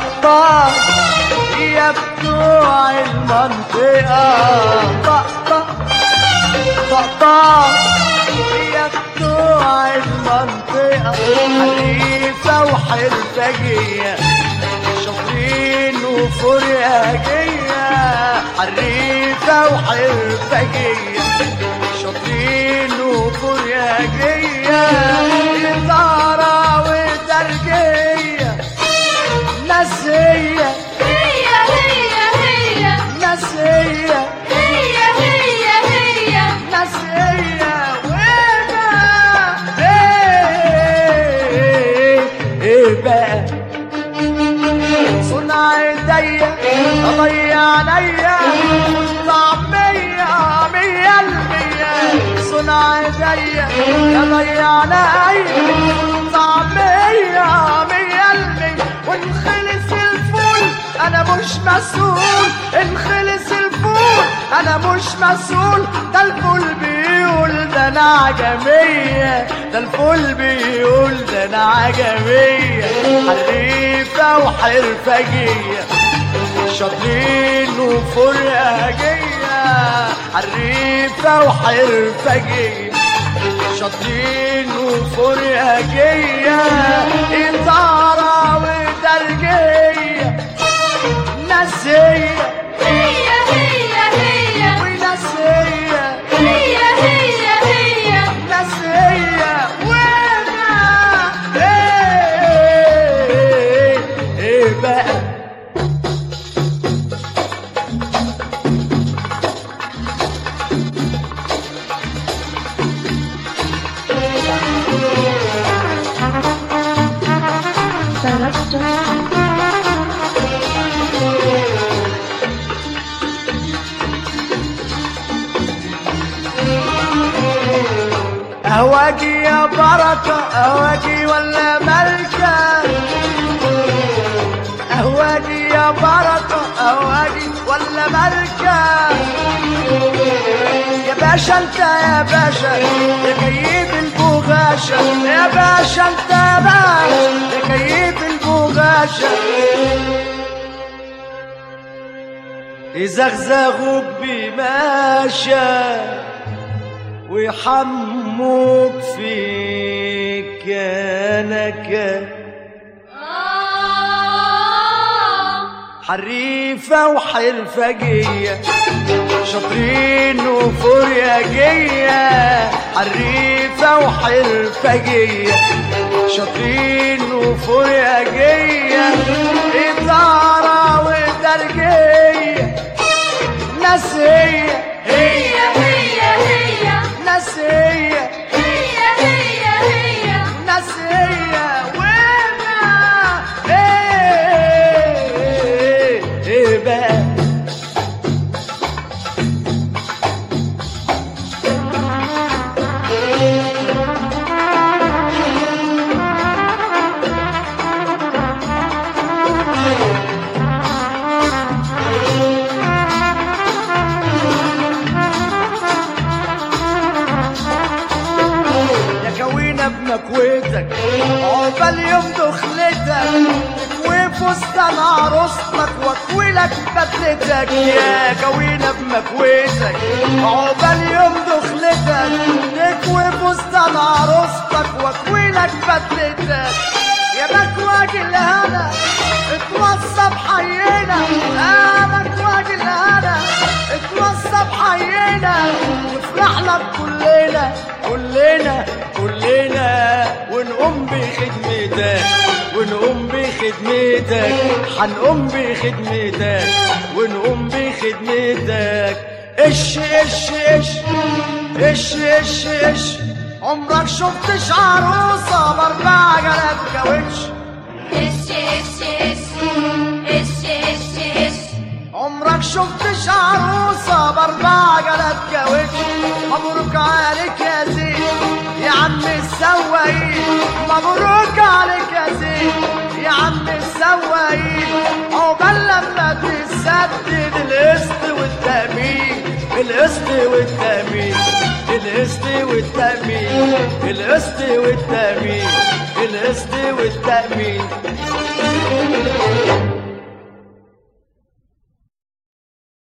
طقطق يا بتوع المنطقة طقطق طقطق يا بتوع المنطقة حريفة وحرفجية شاطرين وفرياجية حريفة وحرفجية شاطرين وفرياجية إدارة وترجية نسية هي هي هي نسية هي هي هي نسية وما ايه ايه بقى صنع ايديا اضيع عليا طعمية مية المية صنع ايديا اضيع عليا طعمية مية المية وانخلص الفول انا مش مسؤول انخلص الفول انا مش مسؤول ده الفول بيقول ده انا عجمية ده الفول بيقول ده انا عجمية حريفة وحرفجية شاطرين وفرقجية حريفة وحرفجية شاطرين وفرقجية إدارة ودرجية نسية هي هي هي ونسية هي هي هي نسية وانا ايه ايه بقى اهواجي يا بركة اهواجي ولا ملكة اهواجي يا بركة اهواجي ولا ملكة يا باشا انت يا باشا يا كيف البغاشة يا باشا انت يا باشا يا كيف البغاشة يزغزغوك بماشى ويحموك في كنكه آه حريفة وحرفجية شاطرين وفرياجية حريفة وحرفجية شاطرين وفرياجية إدارة ودرجية نسية هي هي هي نسية هي هي هي نسية وما ايه ايه بقى يا كوينة بمكويتك عقبال يوم دخلتك تكوي فستان عروستك واكويلك بدلتك يا كوينة بمكويتك عقبال يوم دخلتك تكوي فستان عروستك واكويلك بدلتك يا مكواج الهنا اتوصى بحينا يا مكواج الهنا اتوصى بحينا نفرح لك كلنا كلنا كلنا ونقوم بخدمتك ونقوم بخدمتك هنقوم بخدمتك ونقوم بخدمتك اش اش اش اش اش اش عمرك شفتش عروسة باربع جلاب كاوتش اش اش اش اش اش اش عمرك شفتش عروسة باربع جلاب كاوتش مبروك عليك يا زين يا عم السواقين مبروك عليك يا زين يا عم السواقين عقبال لما تسدد القسط والتأمين القسط والتأمين القسط والتأمين القسط والتأمين القسط والتأمين